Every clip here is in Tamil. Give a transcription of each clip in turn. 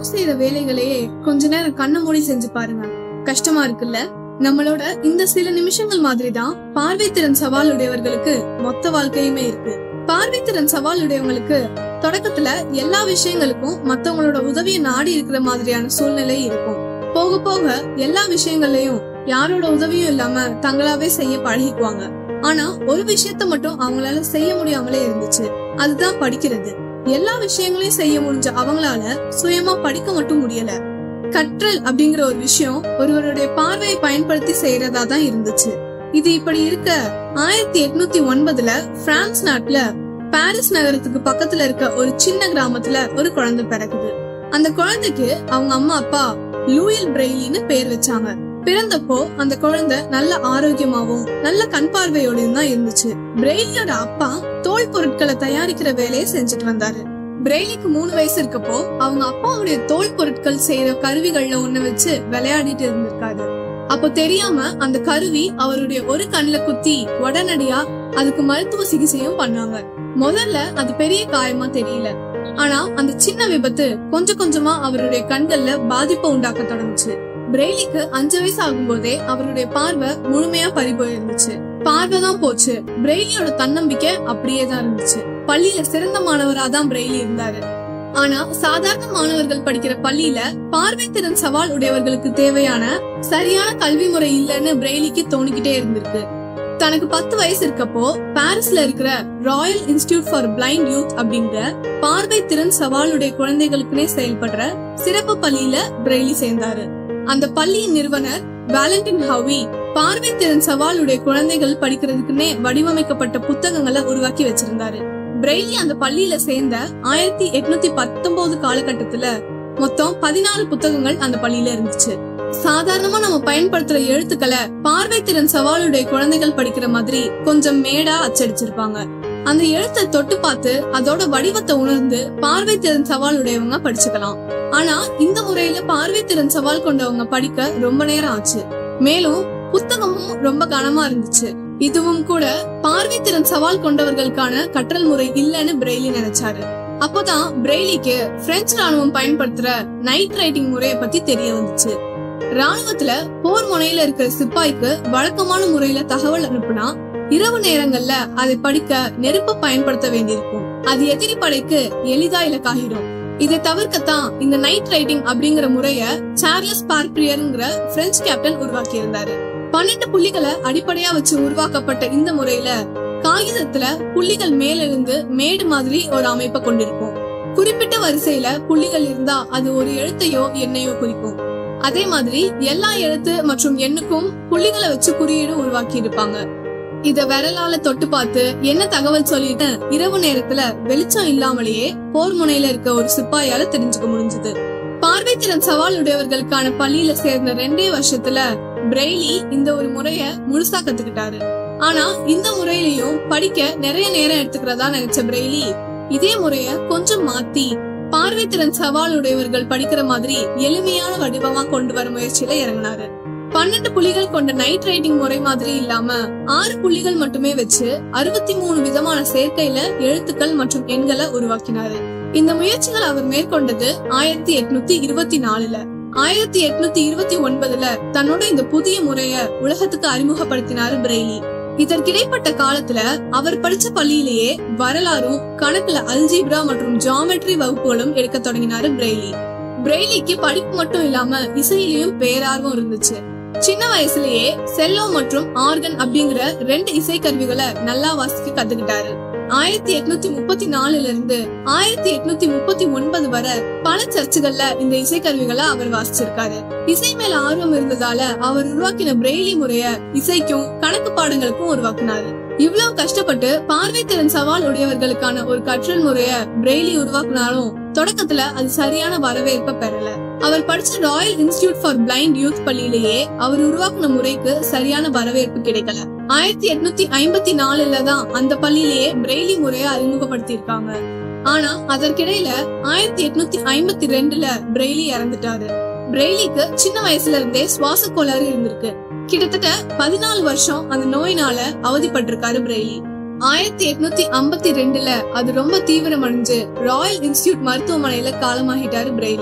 செய்யற வேலைகளையே கொஞ்ச நேரம் கண்ண மூடி செஞ்சு பாருங்க கஷ்டமா இருக்குல்ல நம்மளோட இந்த சில நிமிஷங்கள் மாதிரி தான் பார்வை திறன் சவால் உடையவர்களுக்கு மொத்த வாழ்க்கையுமே இருக்கு பார்வை திறன் சவால் உடையவங்களுக்கு தொடக்கத்துல எல்லா விஷயங்களுக்கும் மத்தவங்களோட உதவியை நாடி இருக்கிற மாதிரியான சூழ்நிலை இருக்கும் போக போக எல்லா விஷயங்கள்லயும் யாரோட உதவியும் இல்லாம தங்களாவே செய்ய பழகிக்குவாங்க ஆனா ஒரு விஷயத்த மட்டும் அவங்களால செய்ய முடியாமலே இருந்துச்சு அதுதான் படிக்கிறது எல்லா விஷயங்களையும் செய்ய முடிஞ்ச அவங்களால சுயமா படிக்க மட்டும் முடியல கற்றல் அப்படிங்கிற ஒரு விஷயம் ஒருவருடைய பார்வையை பயன்படுத்தி செய்யறதா தான் இருந்துச்சு இது இப்படி இருக்க ஆயிரத்தி எட்நூத்தி ஒன்பதுல பிரான்ஸ் நாட்டுல பாரிஸ் நகரத்துக்கு பக்கத்துல இருக்க ஒரு சின்ன கிராமத்துல ஒரு குழந்தை பிறகுது அந்த குழந்தைக்கு அவங்க அம்மா அப்பா லூயில் பிரெய்லின்னு பேர் வச்சாங்க பிறந்தப்போ அந்த குழந்தை நல்ல ஆரோக்கியமாவும் நல்ல கண் பார்வையோடையும் தான் இருந்துச்சு பிரெய்லியோட அப்பா தோல் பொருட்களை தயாரிக்கிற வேலையை செஞ்சுட்டு வந்தாரு பிரெய்லிக்கு மூணு வயசு இருக்கப்போ அவங்க அப்பாவுடைய தோல் பொருட்கள் செய்யற கருவிகள்ல ஒண்ணு வச்சு விளையாடிட்டு இருந்திருக்காரு அப்போ தெரியாம அந்த கருவி அவருடைய ஒரு கண்ணுல குத்தி உடனடியா அதுக்கு மருத்துவ சிகிச்சையும் பண்ணாங்க முதல்ல அது பெரிய காயமா தெரியல ஆனா அந்த சின்ன விபத்து கொஞ்சம் கொஞ்சமா அவருடைய கண்கள்ல பாதிப்பை உண்டாக்க தொடங்குச்சு பிரெய்லிக்கு அஞ்சு வயசு ஆகும்போதே அவருடைய பார்வை முழுமையா பறி போயிருந்துச்சு பார்வை தான் போச்சு பிரெய்லியோட தன்னம்பிக்கை அப்படியே தான் இருந்துச்சு பள்ளியில சிறந்த மாணவரா தான் பிரெய்லி இருந்தாரு ஆனா சாதாரண மாணவர்கள் படிக்கிற பள்ளியில பார்வை திறன் சவால் உடையவர்களுக்கு தேவையான சரியான கல்வி முறை இல்லைன்னு பிரெய்லிக்கு தோணிக்கிட்டே இருந்திருக்கு தனக்கு பத்து வயசு இருக்கப்போ பாரிஸ்ல இருக்கிற Royal Institute for Blind Youth அப்படிங்கிற பார்வை திறன் சவாலுடைய குழந்தைகளுக்குனே செயல்படுற சிறப்பு பள்ளியில பிரெய்லி சேர்ந்தாரு அந்த பள்ளியின் நிறுவனர் வேலண்டின் ஹவி பார்வை திறன் சவாலுடைய குழந்தைகள் படிக்கிறதுக்குன்னே வடிவமைக்கப்பட்ட புத்தகங்களை உருவாக்கி வச்சிருந்தாரு பிரெய்லி அந்த பள்ளியில சேர்ந்த ஆயிரத்தி எட்நூத்தி பத்தொன்பது காலகட்டத்துல மொத்தம் பதினாலு புத்தகங்கள் அந்த பள்ளியில இருந்துச்சு சாதாரணமா நம்ம பயன்படுத்துற எழுத்துக்களை பார்வை திறன் சவாலுடைய குழந்தைகள் படிக்கிற மாதிரி கொஞ்சம் மேடா அச்சடிச்சிருப்பாங்க அந்த எழுத்தை தொட்டு பார்த்து அதோட வடிவத்தை உணர்ந்து பார்வை திறன் சவால் உடையவங்க படிச்சுக்கலாம் ஆனா இந்த முறையில பார்வை திறன் சவால் கொண்டவங்க படிக்க ரொம்ப நேரம் ஆச்சு மேலும் புத்தகமும் ரொம்ப கனமா இருந்துச்சு இதுவும் கூட பார்வை திறன் சவால் கொண்டவர்களுக்கான கற்றல் முறை இல்லைன்னு பிரெய்லி நினைச்சாரு அப்போதான் பிரெய்லிக்கு பிரெஞ்சு ராணுவம் பயன்படுத்துற நைட் ரைட்டிங் முறைய பத்தி தெரிய வந்துச்சு ராணுவத்துல போர் முனையில இருக்கிற சிப்பாய்க்கு வழக்கமான முறையில தகவல் அனுப்புனா இரவு நேரங்கள்ல அதை படிக்க நெருப்ப பயன்படுத்த வேண்டியிருக்கும் அது எதிரி படைக்கு எளிதா இலக்காகிடும் இதை தவிர்க்கத்தான் இந்த நைட் ரைட்டிங் அப்படிங்கிற முறைய சார்லஸ் பார்க்ரியர்ங்கிற பிரெஞ்சு கேப்டன் உருவாக்கி இருந்தாரு பன்னெண்டு புள்ளிகளை அடிப்படையா வச்சு உருவாக்கப்பட்ட இந்த முறையில காகிதத்துல புள்ளிகள் மேலிருந்து மேடு மாதிரி ஒரு அமைப்பை கொண்டிருக்கும் குறிப்பிட்ட வரிசையில புள்ளிகள் இருந்தா அது ஒரு எழுத்தையோ எண்ணையோ குறிக்கும் அதே மாதிரி எல்லா எழுத்து மற்றும் எண்ணுக்கும் புள்ளிகளை வச்சு குறியீடு உருவாக்கி இருப்பாங்க இத விரலால தொட்டு பார்த்து என்ன தகவல் சொல்லிட்டு இரவு நேரத்துல வெளிச்சம் இல்லாமலேயே போர் முனையில இருக்க ஒரு சிப்பாயால தெரிஞ்சுக்க முடிஞ்சது பார்வை திறன் சவால் உடையவர்களுக்கான பள்ளியில சேர்ந்த ரெண்டே வருஷத்துல பிரெய்லி இந்த ஒரு முறைய முழுசா கத்துக்கிட்டாரு ஆனா இந்த முறையிலையும் படிக்க நிறைய நேரம் எடுத்துக்கிறதா நினைச்ச பிரெய்லி இதே முறைய கொஞ்சம் மாத்தி பார்வை திறன் சவால் உடையவர்கள் படிக்கிற மாதிரி எளிமையான வடிவமா கொண்டு வர முயற்சியில இறங்கினாரு பன்னெண்டு புள்ளிகள் கொண்ட நைட் ரைட்டிங் முறை மாதிரி இல்லாம ஆறு புள்ளிகள் மட்டுமே வச்சு அறுபத்தி மூணு விதமான சேர்க்கையில எழுத்துக்கள் மற்றும் எண்களை உருவாக்கினாரு இந்த முயற்சிகள் அவர் மேற்கொண்டது ஆயிரத்தி எட்நூத்தி இருபத்தி நாலுல ஆயிரத்தி எட்நூத்தி இருபத்தி ஒன்பதுல தன்னோட இந்த புதிய முறைய உலகத்துக்கு அறிமுகப்படுத்தினாரு பிரெய்லி இதற்கிடைப்பட்ட காலத்துல அவர் படிச்ச பள்ளியிலேயே வரலாறும் கணக்குல அல்ஜீப்ரா மற்றும் ஜாமெட்ரி வகுப்புகளும் எடுக்க தொடங்கினாரு பிரெய்லி பிரெய்லிக்கு படிப்பு மட்டும் இல்லாம இசையிலயும் பேரார்வம் இருந்துச்சு சின்ன வயசுலயே செல்லோ மற்றும் ஆர்கன் அப்படிங்கிற ரெண்டு இசைக்கருவிகளை நல்லா வாசிக்க கத்துக்கிட்டாரு ஆயிரத்தி எட்நூத்தி முப்பத்தி நாலுல இருந்து ஆயிரத்தி எட்நூத்தி முப்பத்தி ஒன்பது வரை பல சர்ச்சுகள்ல இந்த இசைக்கருவிகளை அவர் வாசிச்சிருக்காரு இசை மேல ஆர்வம் இருந்ததால அவர் உருவாக்கின பிரெய்லி முறைய இசைக்கும் கணக்கு பாடங்களுக்கும் உருவாக்கினாரு இவ்வளவு கஷ்டப்பட்டு பார்வை திறன் சவால் உடையவர்களுக்கான ஒரு கற்றல் முறைய பிரெய்லி உருவாக்குனாலும் தொடக்கத்துல அது சரியான வரவேற்பை பெறல அவர் படிச்ச Royal Institute for Blind Youth பள்ளியிலேயே அவர் உருவாக்குன முறைக்கு சரியான வரவேற்பு கிடைக்கல ஆயிரத்தி எட்நூத்தி ஐம்பத்தி நாலுல தான் அந்த பள்ளியிலேயே பிரெய்லி முறைய அறிமுகப்படுத்தி இருக்காங்க ஆனா அதற்கிடையில ஆயிரத்தி எட்நூத்தி ஐம்பத்தி ரெண்டுல பிரெய்லி இறந்துட்டாரு பிரெய்லிக்கு சின்ன வயசுல இருந்தே சுவாச கோளாறு இருந்திருக்கு கிட்டத்தட்ட பதினாலு வருஷம் அந்த நோயினால அவதிப்பட்டிருக்காரு பிரெய்லி ஆயிரத்தி எட்நூத்தி ஐம்பத்தி ரெண்டுல அது ரொம்ப தீவிரமடைஞ்சு ராயல் இன்ஸ்டிடியூட் மருத்துவமனையில காலமாகிட்டாரு பிரெய்லி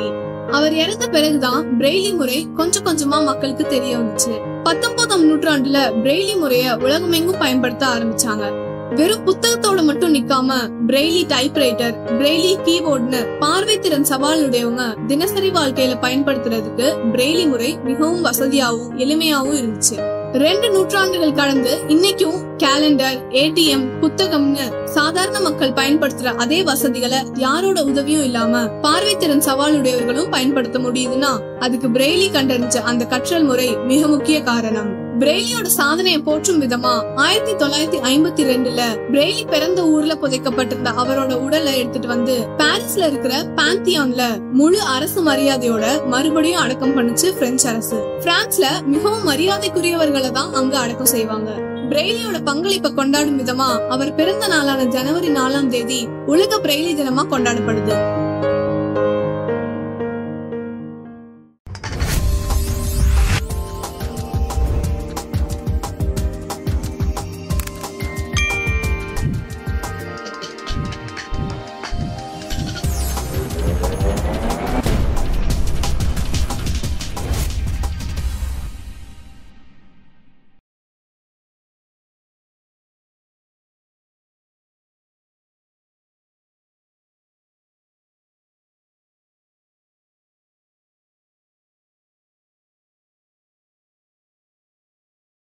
அவர் இறந்த பிறகுதான் பிரெய்லி முறை கொஞ்சம் கொஞ்சமா மக்களுக்கு தெரிய வந்துச்சு பத்தொன்பதாம் நூற்றாண்டுல பிரெய்லி முறைய உலகமெங்கும் பயன்படுத்த ஆரம்பிச்சாங்க வெறும் புத்தகத்தோட மட்டும் நிக்காம பிரெய்லி டைப்ரைட்டர் பிரெய்லி கீபோர்ட்னு பார்வை திறன் சவாலுடையவங்க தினசரி வாழ்க்கையில பயன்படுத்துறதுக்கு பிரெய்லி முறை மிகவும் வசதியாவும் எளிமையாவும் இருந்துச்சு ரெண்டு நூற்றாண்டுகள் கடந்து இன்னைக்கும் கேலண்டர் ஏடிஎம் புத்தகம்னு சாதாரண மக்கள் பயன்படுத்துற அதே வசதிகளை யாரோட உதவியும் இல்லாம பார்வைத்திறன் சவாலுடையவர்களும் பயன்படுத்த முடியுதுன்னா அதுக்கு பிரெய்லி கண்டறிஞ்ச அந்த கற்றல் முறை மிக முக்கிய காரணம் பிரெய்லியோட சாதனையை போற்றும் விதமா ஆயிரத்தி தொள்ளாயிரத்தி ஐம்பத்தி ரெண்டுல பிரெய்லி பிறந்த ஊர்ல புதைக்கப்பட்டிருந்த அவரோட உடலை எடுத்துட்டு வந்து பாரிஸ்ல இருக்கிற பாந்தியான்ல முழு அரசு மரியாதையோட மறுபடியும் அடக்கம் பண்ணுச்சு பிரெஞ்சு அரசு பிரான்ஸ்ல மிகவும் மரியாதைக்குரியவர்களை தான் அங்க அடக்கம் செய்வாங்க பிரெய்லியோட பங்களிப்பை கொண்டாடும் விதமா அவர் பிறந்த நாளான ஜனவரி நாலாம் தேதி உலக பிரெய்லி தினமா கொண்டாடப்படுது